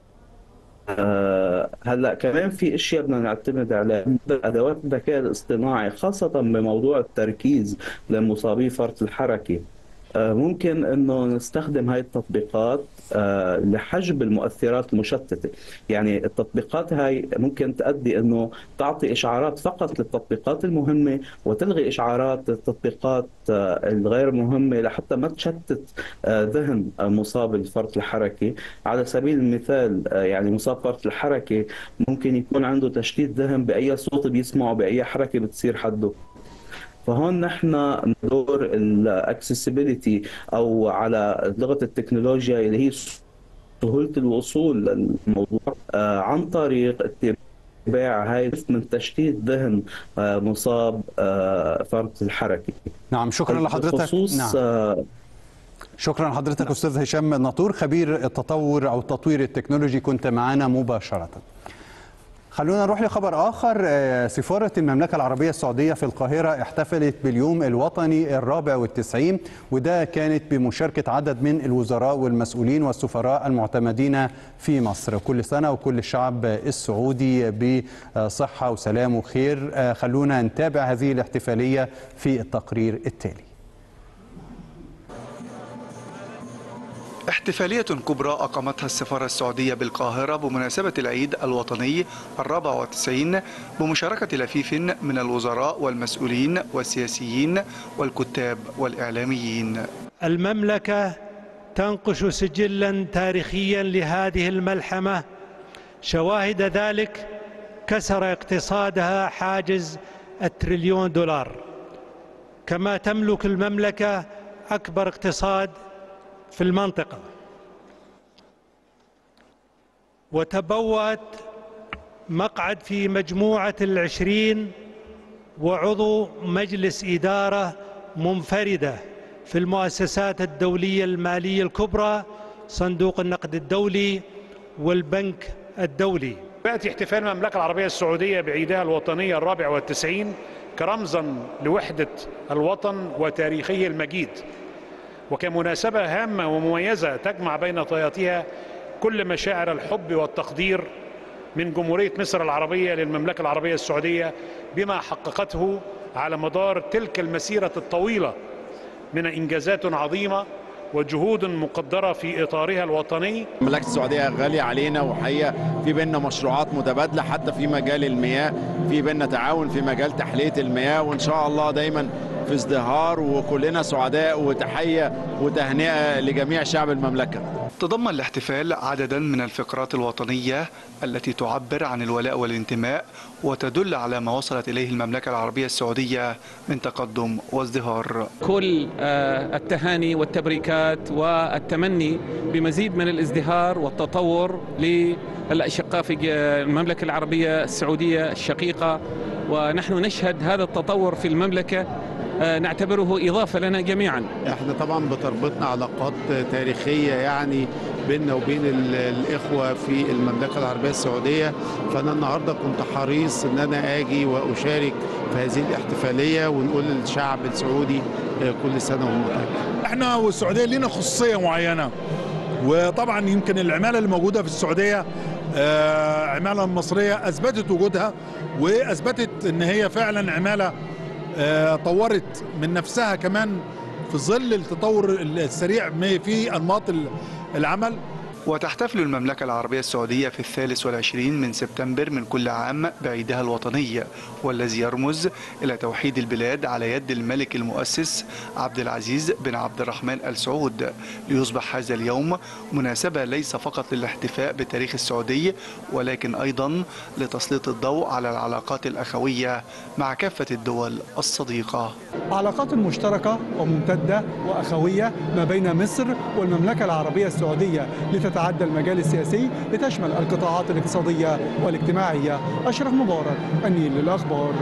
آه، هلا كمان في اشياء بدنا نعتمد عليها ادوات الذكاء الاصطناعي خاصه بموضوع التركيز لمصابي فرط الحركه آه، ممكن انه نستخدم هاي التطبيقات آه، لحجب المؤثرات المشتته يعني التطبيقات هاي ممكن تؤدي انه تعطي اشعارات فقط للتطبيقات المهمه وتلغي اشعارات التطبيقات آه، الغير مهمه لحتى ما تشتت آه، ذهن مصاب الفرط الحركي على سبيل المثال آه، يعني مصاب فرط الحركه ممكن يكون عنده تشتيت ذهن باي صوت بيسمعه باي حركه بتصير حده فهون نحن دور الاكسسبيليتي او على لغه التكنولوجيا اللي هي سهوله الوصول للموضوع آه، عن طريق اتباع هاي من تشتيت ذهن آه، مصاب آه، فرط الحركه نعم شكرا لحضرتك بخصوص نعم. آه، شكرا لحضرتك استاذ هشام ناطور خبير التطور او التطوير التكنولوجي كنت معنا مباشره خلونا نروح لخبر آخر آه، سفارة المملكة العربية السعودية في القاهرة احتفلت باليوم الوطني الرابع والتسعين وده كانت بمشاركة عدد من الوزراء والمسؤولين والسفراء المعتمدين في مصر كل سنة وكل الشعب السعودي بصحة وسلام وخير آه، خلونا نتابع هذه الاحتفالية في التقرير التالي احتفالية كبرى أقامتها السفارة السعودية بالقاهرة بمناسبة العيد الوطني الرابع والتسعين بمشاركة لفيف من الوزراء والمسؤولين والسياسيين والكتاب والإعلاميين المملكة تنقش سجلا تاريخيا لهذه الملحمة شواهد ذلك كسر اقتصادها حاجز التريليون دولار كما تملك المملكة أكبر اقتصاد في المنطقة وتبوأت مقعد في مجموعة العشرين وعضو مجلس إدارة منفردة في المؤسسات الدولية المالية الكبرى صندوق النقد الدولي والبنك الدولي يأتي احتفال المملكة العربية السعودية بعيدها الوطني الرابع والتسعين كرمزا لوحدة الوطن وتاريخه المجيد وكمناسبة هامة ومميزة تجمع بين طياتها كل مشاعر الحب والتقدير من جمهورية مصر العربية للمملكة العربية السعودية بما حققته على مدار تلك المسيرة الطويلة من إنجازات عظيمة وجهود مقدرة في إطارها الوطني المملكة السعودية غالية علينا وحقيقة في بيننا مشروعات متبادلة حتى في مجال المياه في بيننا تعاون في مجال تحلية المياه وإن شاء الله دايما في ازدهار وكلنا سعداء وتحية وتهنئة لجميع شعب المملكة تضمن الاحتفال عددا من الفقرات الوطنية التي تعبر عن الولاء والانتماء وتدل على ما وصلت إليه المملكة العربية السعودية من تقدم وازدهار كل آه، التهاني والتبريكات والتمني بمزيد من الازدهار والتطور للأشقاء في المملكة العربية السعودية الشقيقة ونحن نشهد هذا التطور في المملكة آه، نعتبره إضافة لنا جميعا احنا طبعا بتربطنا علاقات تاريخيه يعني بيننا وبين ال- الاخوه في المملكه العربيه السعوديه فانا النهارده كنت حريص ان انا اجي واشارك في هذه الاحتفاليه ونقول للشعب السعودي آه، كل سنه وهم طيبين احنا والسعوديه لينا خصوصيه معينه وطبعا يمكن العماله اللي موجوده في السعوديه آه، عماله مصريه اثبتت وجودها واثبتت ان هي فعلا عماله آه، طورت من نفسها كمان في ظل التطور السريع في انماط العمل وتحتفل المملكة العربية السعودية في الثالث والعشرين من سبتمبر من كل عام بعيدها الوطني والذي يرمز إلى توحيد البلاد على يد الملك المؤسس عبد العزيز بن عبد الرحمن آل سعود ليصبح هذا اليوم مناسبة ليس فقط للاحتفاء بتاريخ السعودي ولكن أيضا لتسليط الضوء على العلاقات الأخوية مع كافة الدول الصديقة علاقات مشتركة وممتدة وأخوية ما بين مصر والمملكة العربية السعودية لتتعدى المجال السياسي لتشمل القطاعات الاقتصادية والاجتماعية أشرف مبارك النيل للأخبار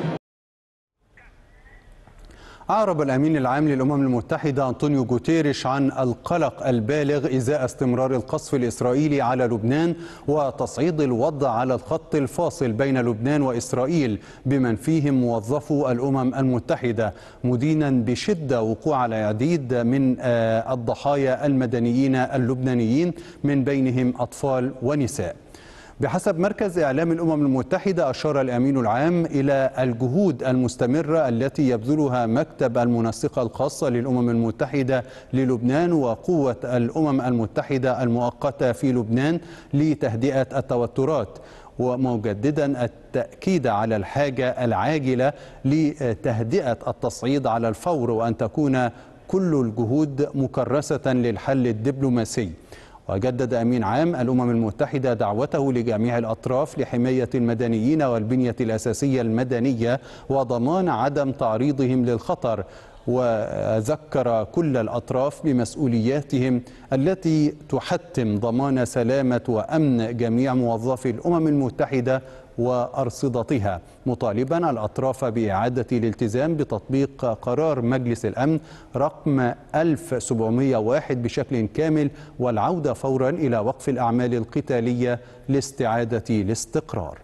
أعرب الأمين العام للأمم المتحدة أنطونيو جوتيريش عن القلق البالغ إزاء استمرار القصف الإسرائيلي على لبنان وتصعيد الوضع على الخط الفاصل بين لبنان وإسرائيل بمن فيهم موظفو الأمم المتحدة مدينا بشدة وقوع العديد من آه، الضحايا المدنيين اللبنانيين من بينهم أطفال ونساء بحسب مركز إعلام الأمم المتحدة أشار الأمين العام إلى الجهود المستمرة التي يبذلها مكتب المنسقة الخاصة للأمم المتحدة للبنان وقوة الأمم المتحدة المؤقتة في لبنان لتهدئة التوترات ومجددا التأكيد على الحاجة العاجلة لتهدئة التصعيد على الفور وأن تكون كل الجهود مكرسة للحل الدبلوماسي وجدد أمين عام الأمم المتحدة دعوته لجميع الأطراف لحماية المدنيين والبنية الأساسية المدنية وضمان عدم تعريضهم للخطر وذكر كل الأطراف بمسؤولياتهم التي تحتم ضمان سلامة وأمن جميع موظفي الأمم المتحدة وأرصدتها مطالبا الأطراف بإعادة الالتزام بتطبيق قرار مجلس الأمن رقم 1701 بشكل كامل والعودة فورا إلى وقف الأعمال القتالية لاستعادة الاستقرار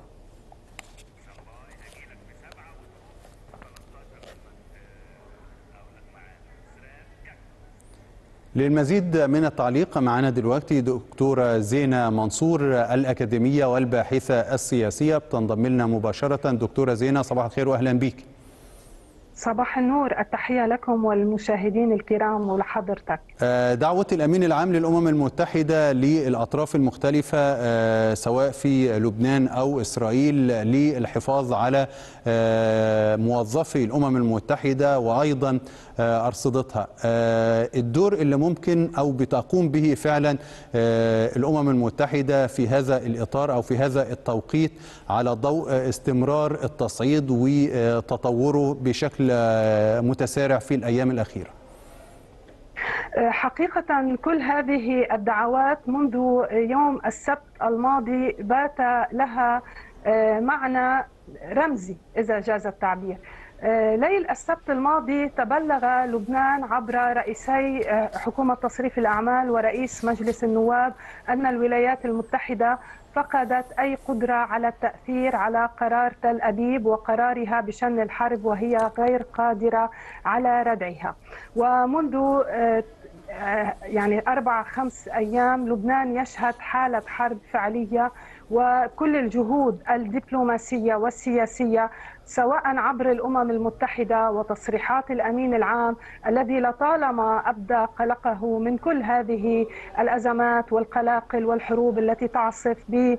للمزيد من التعليق معنا دلوقتي دكتورة زينة منصور الأكاديمية والباحثة السياسية بتنضم لنا مباشرة دكتورة زينة صباح الخير وأهلا بك صباح النور التحية لكم والمشاهدين الكرام ولحضرتك دعوة الأمين العام للأمم المتحدة للأطراف المختلفة سواء في لبنان أو إسرائيل للحفاظ على موظفي الأمم المتحدة وأيضا أرصدتها الدور اللي ممكن أو بتقوم به فعلا الأمم المتحدة في هذا الإطار أو في هذا التوقيت على ضوء استمرار التصعيد وتطوره بشكل متسارع في الأيام الأخيرة حقيقة كل هذه الدعوات منذ يوم السبت الماضي بات لها معنى رمزي إذا جاز التعبير ليل السبت الماضي تبلغ لبنان عبر رئيسي حكومة تصريف الأعمال ورئيس مجلس النواب أن الولايات المتحدة فقدت أي قدرة على التأثير على قرار تل أبيب وقرارها بشن الحرب وهي غير قادرة على ردعها ومنذ يعني أربع خمس أيام لبنان يشهد حالة حرب فعلية وكل الجهود الدبلوماسيه والسياسيه سواء عبر الامم المتحده وتصريحات الامين العام الذي لطالما ابدى قلقه من كل هذه الازمات والقلاقل والحروب التي تعصف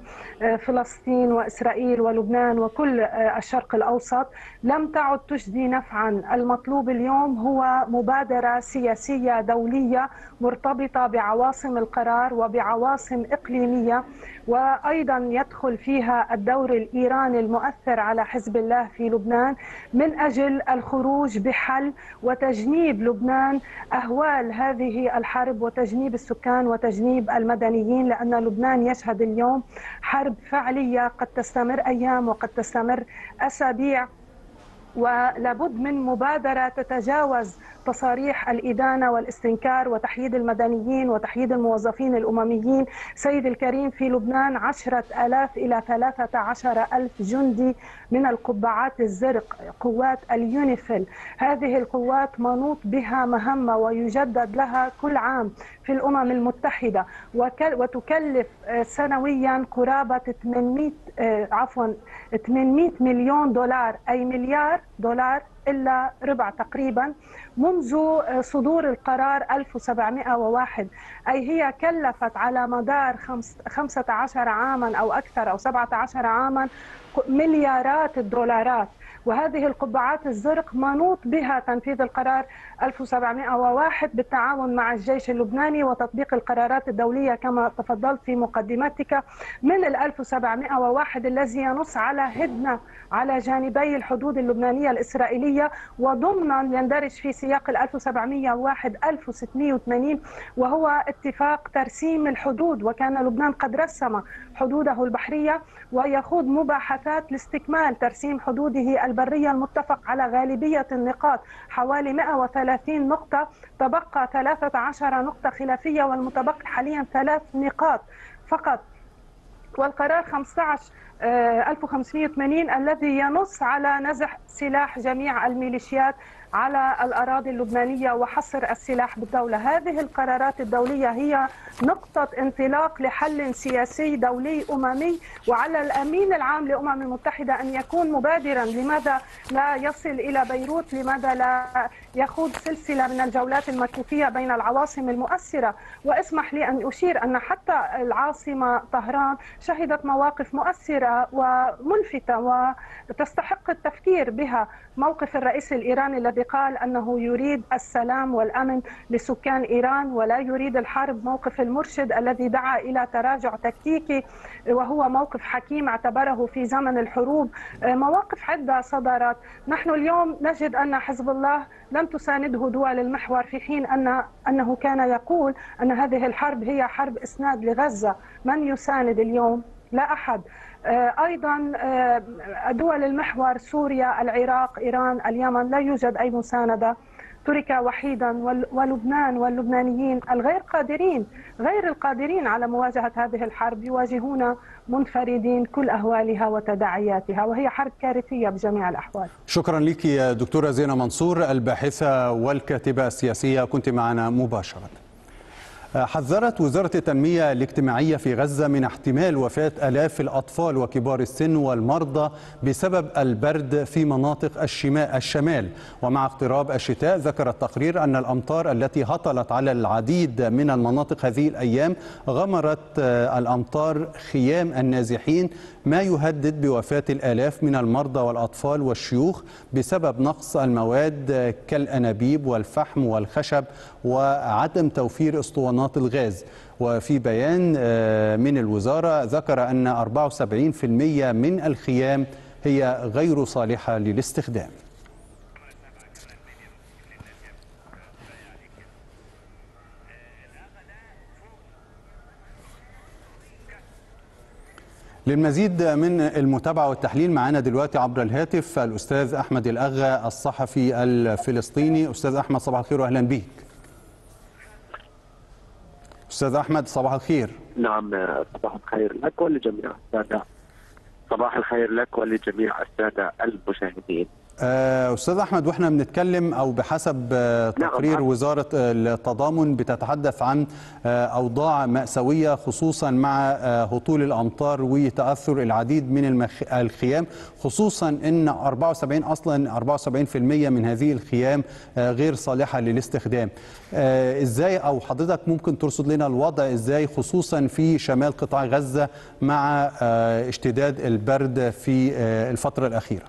بفلسطين واسرائيل ولبنان وكل الشرق الاوسط لم تعد تجدي نفعا المطلوب اليوم هو مبادره سياسيه دوليه مرتبطه بعواصم القرار وبعواصم اقليميه وايضا يدخل فيها الدور الايراني المؤثر على حزب الله في لبنان من اجل الخروج بحل وتجنيب لبنان اهوال هذه الحرب وتجنيب السكان وتجنيب المدنيين لان لبنان يشهد اليوم حرب فعليه قد تستمر ايام وقد تستمر اسابيع ولابد من مبادره تتجاوز تصاريح الإدانة والاستنكار وتحييد المدنيين وتحييد الموظفين الأمميين سيد الكريم في لبنان عشرة ألاف إلى ثلاثة عشر ألف جندي من القبعات الزرق قوات اليونيفيل هذه القوات منوط بها مهمة ويجدد لها كل عام في الأمم المتحدة وتكلف سنويا قرابة 800 عفوا 800 مليون دولار أي مليار دولار إلا ربع تقريبا منذ صدور القرار 1701 أي هي كلفت على مدار 15 عاما أو أكثر أو 17 عاما مليارات الدولارات وهذه القبعات الزرق منوط بها تنفيذ القرار 1701 بالتعاون مع الجيش اللبناني وتطبيق القرارات الدولية كما تفضلت في مقدمتك من ال 1701 الذي ينص على هدنة على جانبي الحدود اللبنانية الإسرائيلية وضمنا يندرج في سياق ال 1701 1680 وهو اتفاق ترسيم الحدود وكان لبنان قد رسم حدوده البحرية ويخوض مباحثات لاستكمال ترسيم حدوده البرية المتفق على غالبية النقاط حوالي 130 نقطة تبقى 13 نقطة خلافية والمتبقي حاليا ثلاث نقاط فقط والقرار 15 1580 الذي ينص على نزح سلاح جميع الميليشيات على الأراضي اللبنانية وحصر السلاح بالدولة هذه القرارات الدولية هي نقطة انطلاق لحل سياسي دولي أممي وعلى الأمين العام للأمم المتحدة أن يكون مبادرا لماذا لا يصل إلى بيروت لماذا لا يخوض سلسلة من الجولات المكفوفية بين العواصم المؤثرة واسمح لي أن أشير أن حتى العاصمة طهران شهدت مواقف مؤثرة وملفتة وتستحق التفكير بها موقف الرئيس الإيراني الذي قال أنه يريد السلام والأمن لسكان إيران ولا يريد الحرب موقف المرشد الذي دعا إلى تراجع تكتيكي وهو موقف حكيم اعتبره في زمن الحروب مواقف عدة صدرت نحن اليوم نجد أن حزب الله لم تسانده دول المحور في حين أن أنه كان يقول أن هذه الحرب هي حرب إسناد لغزة من يساند اليوم لا أحد ايضا دول المحور سوريا العراق ايران اليمن لا يوجد اي مسانده ترك وحيدا ولبنان واللبنانيين الغير قادرين غير القادرين على مواجهه هذه الحرب يواجهون منفردين كل اهوالها وتداعياتها وهي حرب كارثيه بجميع الاحوال. شكرا لك يا دكتوره زينه منصور الباحثه والكاتبه السياسيه كنت معنا مباشره. حذرت وزارة التنمية الاجتماعية في غزة من احتمال وفاة آلاف الأطفال وكبار السن والمرضى بسبب البرد في مناطق الشمال ومع اقتراب الشتاء ذكر التقرير أن الأمطار التي هطلت على العديد من المناطق هذه الأيام غمرت الأمطار خيام النازحين ما يهدد بوفاة الآلاف من المرضى والأطفال والشيوخ بسبب نقص المواد كالأنابيب والفحم والخشب وعدم توفير اسطوانات الغاز وفي بيان من الوزارة ذكر أن 74% من الخيام هي غير صالحة للاستخدام للمزيد من المتابعة والتحليل معنا دلوقتي عبر الهاتف الأستاذ أحمد الأغا الصحفي الفلسطيني أستاذ أحمد صباح الخير وأهلا بك أستاذ أحمد صباح الخير نعم صباح الخير لك ولجميع السادة صباح الخير لك ولجميع السادة المشاهدين آه، استاذ احمد واحنا بنتكلم او بحسب آه، تقرير نعم. وزاره التضامن بتتحدث عن آه، اوضاع ماساويه خصوصا مع آه، هطول الامطار وتاثر العديد من المخ- الخيام خصوصا ان 74 اصلا 74% من هذه الخيام آه، غير صالحه للاستخدام آه، ازاي او حضرتك ممكن ترصد لنا الوضع ازاي خصوصا في شمال قطاع غزه مع آه، اشتداد البرد في آه، الفتره الاخيره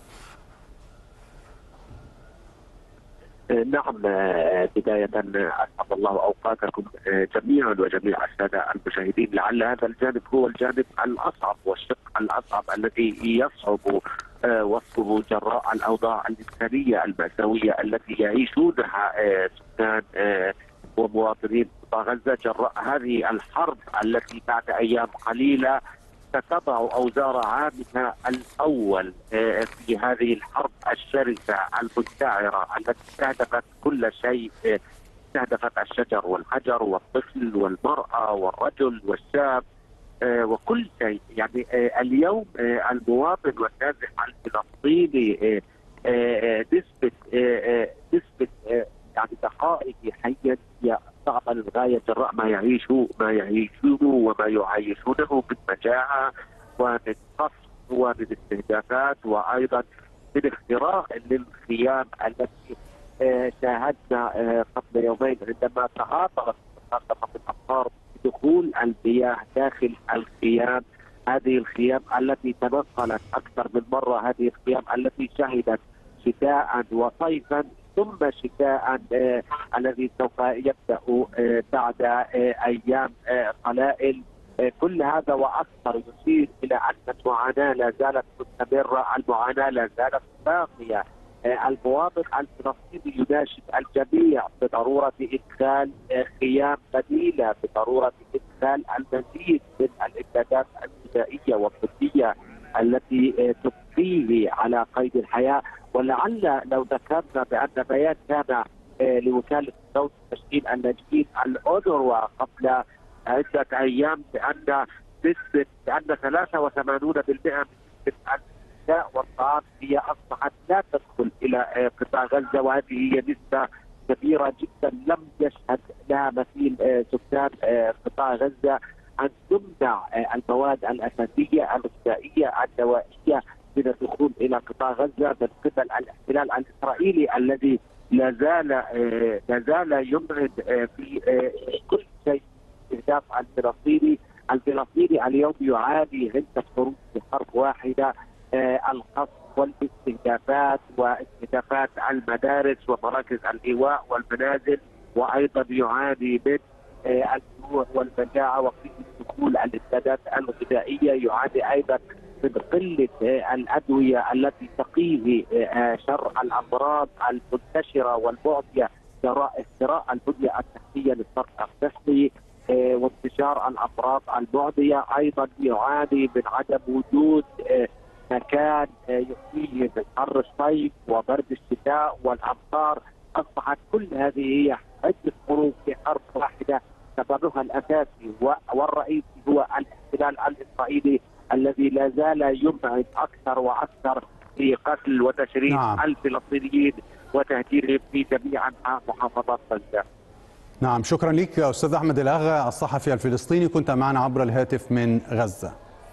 نعم آه، بداية أسعد الله أوقاتكم آه، جميعا وجميع السادة المشاهدين لعل هذا الجانب هو الجانب الأصعب والشق الأصعب الذي يصعب آه، وصفه جراء الأوضاع الإنسانية المأساوية التي يعيشونها آه، سكان آه، ومواطنين قطاع غزة جراء هذه الحرب التي بعد أيام قليلة ستضع أوزار عامها الأول آه، في هذه الحرب الشرسة المستعرة التي استهدفت كل شيء آه، استهدفت الشجر والحجر والطفل والمرأة والرجل والشاب آه، وكل شيء يعني آه، اليوم آه، المواطن والنازح الفلسطيني آه، آه، آه، نسبة آه، آه، نسبة آه، يعني بقائه حيا هي صعبة للغاية جراء ما يعيشه ما يعيشونه وما يعيشونه من مجاعة ومن قصف ومن استهدافات وأيضا من اختراق للخيام التي آه، شاهدنا آه، قبل يومين عندما تعاطلت منظمة الأمطار بدخول المياه داخل الخيام هذه الخيام التي تنقلت أكثر من مرة هذه الخيام التي شهدت شتاء وصيفا ثم شتاء آه، الذي سوف يبدا آه، بعد آه، ايام آه، قلائل آه، كل هذا واكثر يشير الى ان المعاناه لا زالت مستمره، المعاناه لا زالت باقيه. آه، المواطن الفلسطيني يناشد الجميع بضروره ادخال آه، خيام بديله، بضروره ادخال المزيد من الامدادات الغذائيه والطبيه التي آه، تبقيه على قيد الحياه ولعل لو ذكرنا بان بيان كان آه، لوكاله صوت تشكيل اللاجئين الاونروا قبل عده ايام بان نسبه بان 83% من نسبه الغذاء والطعام هي اصبحت لا تدخل الى آه، قطاع غزه وهذه هي نسبه كبيره جدا لم يشهد لها مثيل آه، سكان آه، قطاع غزه ان تمنع آه، المواد الاساسيه الغذائيه الدوائيه من الدخول الى قطاع غزه من قبل الاحتلال الاسرائيلي الذي لا زال آه، لا زال يمعن آه، في آه، كل شيء استهداف الفلسطيني، الفلسطيني اليوم يعاني عده حروب في حرب واحده آه، القصف والاستهدافات واستهدافات المدارس ومراكز الايواء والمنازل وايضا يعاني من آه، الجوع والمجاعه وقله دخول الامدادات الغذائيه يعاني ايضا من قله آه، الادويه التي تقيه آه، شر الامراض المنتشره والمعديه جراء اختراء البنيه التحتيه للصرف الصحي آه، وانتشار الامراض المعديه ايضا يعاني من عدم وجود آه، مكان آه، يحميه من حر الصيف وبرد الشتاء والامطار اصبحت كل هذه هي عده حروب في حرب واحده سببها الاساسي و- والرئيسي هو الاحتلال الاسرائيلي الذي لا زال يمعن اكثر واكثر في قتل وتشريد نعم. الفلسطينيين وتهجيرهم في جميع أنحاء محافظات غزه. نعم شكرا لك يا أستاذ أحمد الأغا الصحفي الفلسطيني كنت معنا عبر الهاتف من غزة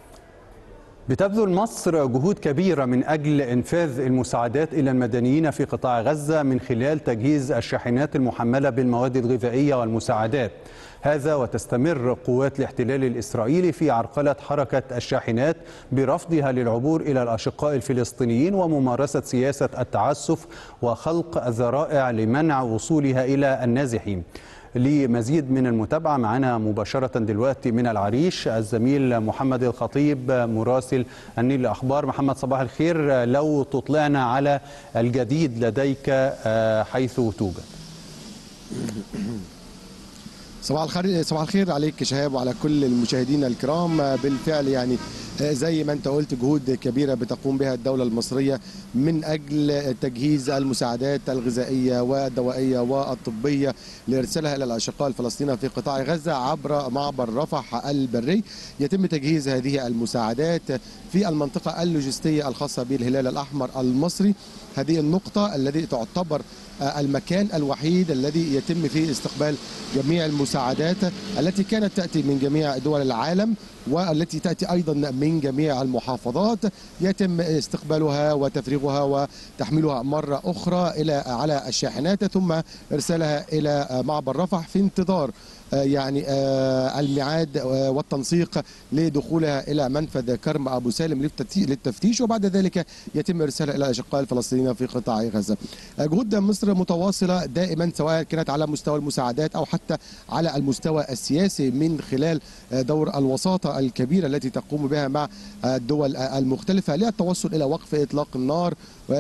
بتبذل مصر جهود كبيرة من أجل إنفاذ المساعدات إلى المدنيين في قطاع غزة من خلال تجهيز الشاحنات المحملة بالمواد الغذائية والمساعدات هذا وتستمر قوات الاحتلال الإسرائيلي في عرقلة حركة الشاحنات برفضها للعبور إلى الأشقاء الفلسطينيين وممارسة سياسة التعسف وخلق الذرائع لمنع وصولها إلى النازحين لمزيد من المتابعة معنا مباشرة دلوقتي من العريش الزميل محمد الخطيب مراسل النيل الأخبار محمد صباح الخير لو تطلعنا على الجديد لديك آه، حيث توجد صباح الخير صباح الخير عليك شهاب وعلى كل المشاهدين الكرام بالفعل يعني زي ما انت قلت جهود كبيره بتقوم بها الدوله المصريه من اجل تجهيز المساعدات الغذائيه والدوائيه والطبيه لارسالها الى الاشقاء الفلسطينيين في قطاع غزه عبر معبر رفح البري يتم تجهيز هذه المساعدات في المنطقه اللوجستيه الخاصه بالهلال الاحمر المصري هذه النقطه التي تعتبر المكان الوحيد الذي يتم فيه استقبال جميع المساعدات التي كانت تاتي من جميع دول العالم والتي تاتي ايضا من جميع المحافظات يتم استقبالها وتفريغها وتحميلها مره اخرى الى على الشاحنات ثم ارسالها الى معبر رفح في انتظار يعني الميعاد والتنسيق لدخولها الى منفذ كرم ابو سالم للتفتيش وبعد ذلك يتم ارسالها الى الاشقاء الفلسطينيين في قطاع غزه. جهود مصر متواصله دائما سواء كانت على مستوى المساعدات او حتى على المستوى السياسي من خلال دور الوساطه الكبيره التي تقوم بها مع الدول المختلفه للتوصل الى وقف اطلاق النار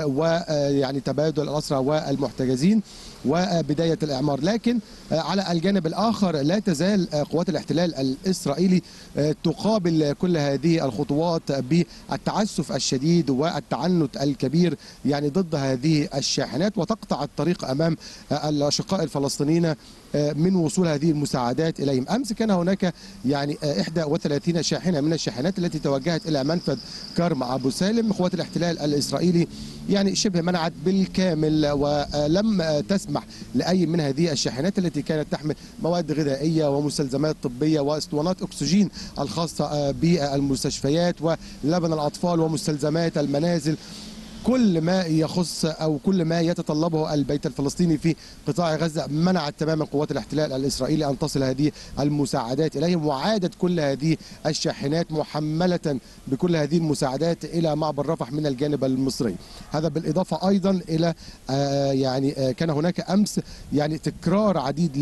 ويعني تبادل الاسرى والمحتجزين وبدايه الاعمار لكن على الجانب الاخر لا تزال قوات الاحتلال الاسرائيلي تقابل كل هذه الخطوات بالتعسف الشديد والتعنت الكبير يعني ضد هذه الشاحنات وتقطع الطريق امام الاشقاء الفلسطينيين من وصول هذه المساعدات اليهم امس كان هناك يعني 31 شاحنه من الشاحنات التي توجهت الى منفذ كرم ابو سالم قوات الاحتلال الاسرائيلي يعني شبه منعت بالكامل ولم تسمح لاي من هذه الشاحنات التي كانت تحمل مواد غذائيه ومستلزمات طبيه واسطوانات اكسجين الخاصه بالمستشفيات ولبن الاطفال ومستلزمات المنازل كل ما يخص او كل ما يتطلبه البيت الفلسطيني في قطاع غزه منعت تماما قوات الاحتلال الاسرائيلي ان تصل هذه المساعدات اليهم وعادت كل هذه الشاحنات محمله بكل هذه المساعدات الى معبر رفح من الجانب المصري هذا بالاضافه ايضا الى آه يعني آه كان هناك امس يعني تكرار عديد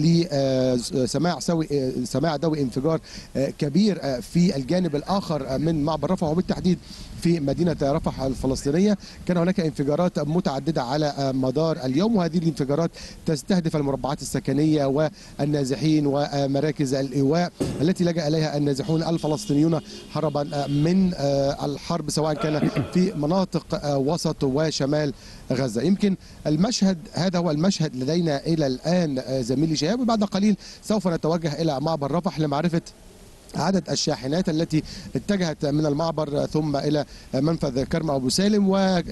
لسماع سوي سماع دوي انفجار آه كبير في الجانب الاخر من معبر رفح وبالتحديد في مدينه رفح الفلسطينيه كان هناك انفجارات متعدده على مدار اليوم وهذه الانفجارات تستهدف المربعات السكنيه والنازحين ومراكز الايواء التي لجا اليها النازحون الفلسطينيون هربا من الحرب سواء كان في مناطق وسط وشمال غزه يمكن المشهد هذا هو المشهد لدينا الى الان زميلي شهاب وبعد قليل سوف نتوجه الى معبر رفح لمعرفه عدد الشاحنات التي اتجهت من المعبر ثم الى منفذ كرم ابو سالم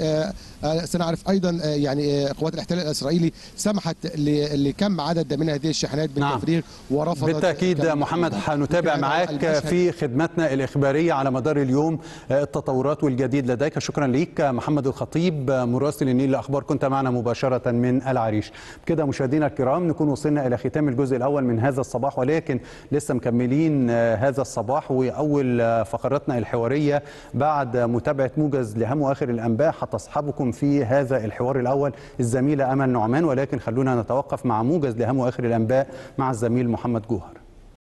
وسنعرف ايضا يعني قوات الاحتلال الاسرائيلي سمحت لكم عدد من هذه الشاحنات بالتفريغ نعم. ورفضت بالتاكيد محمد هنتابع معاك في خدمتنا الاخباريه على مدار اليوم التطورات والجديد لديك شكرا ليك محمد الخطيب مراسل النيل الاخبار كنت معنا مباشره من العريش بكده مشاهدينا الكرام نكون وصلنا الى ختام الجزء الاول من هذا الصباح ولكن لسه مكملين هذا الصباح واول فقراتنا الحواريه بعد متابعه موجز لاهم واخر الانباء هتصحبكم في هذا الحوار الاول الزميله امل نعمان ولكن خلونا نتوقف مع موجز لاهم واخر الانباء مع الزميل محمد جوهر